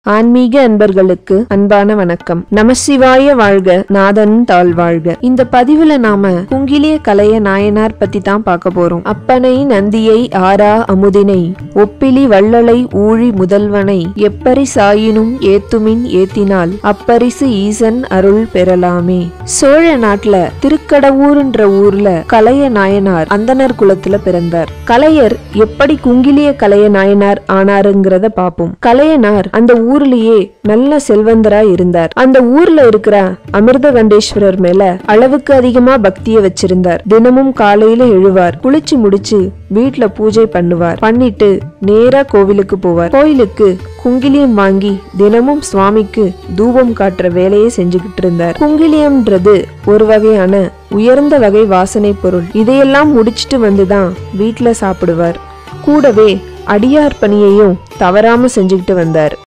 ஆன்மீக அன்பர்களுக்கு அன்பான வணக்கம் நமசிவாய வாழ்க நாதன் தாழ் வாழ்க இந்த பதிவுல நாம குங்கிலிய கலைய நாயனார் பத்தி தான் பார்க்க போறோம் அப்பனை நந்தியை ஆரா அமுதினை ஒப்பிலி வள்ளலை ஊழி முதல்வனை எப்பரி சாயினும் ஏத்துமின் ஏத்தினால் அப்பரிசு ஈசன் அருள் பெறலாமே சோழ நாட்டுல திருக்கடவூர்ன்ற ஊர்ல கலைய நாயனார் அந்தனர் குலத்துல பிறந்தார் கலையர் எப்படி குங்கிலிய கலைய நாயனார் ஆனாருங்கிறத பாப்போம் கலையனார் அந்த ஊர்லயே நல்ல செல்வந்தரா இருந்தார் அந்த ஊர்ல இருக்கிற அமிர்தகண்டேஸ்வரர் மேல அளவுக்கு அதிகமா பக்திய வச்சிருந்தார் தினமும் காலையில எழுவார் குளிச்சு முடிச்சு வீட்ல பூஜை பண்ணுவார் பண்ணிட்டு நேரா கோவிலுக்கு போவார் கோயிலுக்கு குங்கிலியம் வாங்கி தினமும் சுவாமிக்கு தூபம் காட்டுற வேலையை செஞ்சுக்கிட்டு இருந்தார் குங்கிலியம்ன்றது ஒரு வகையான உயர்ந்த வகை வாசனை பொருள் இதையெல்லாம் முடிச்சிட்டு வந்துதான் வீட்ல சாப்பிடுவார் கூடவே அடியார் பணியையும் தவறாம செஞ்சுக்கிட்டு வந்தார்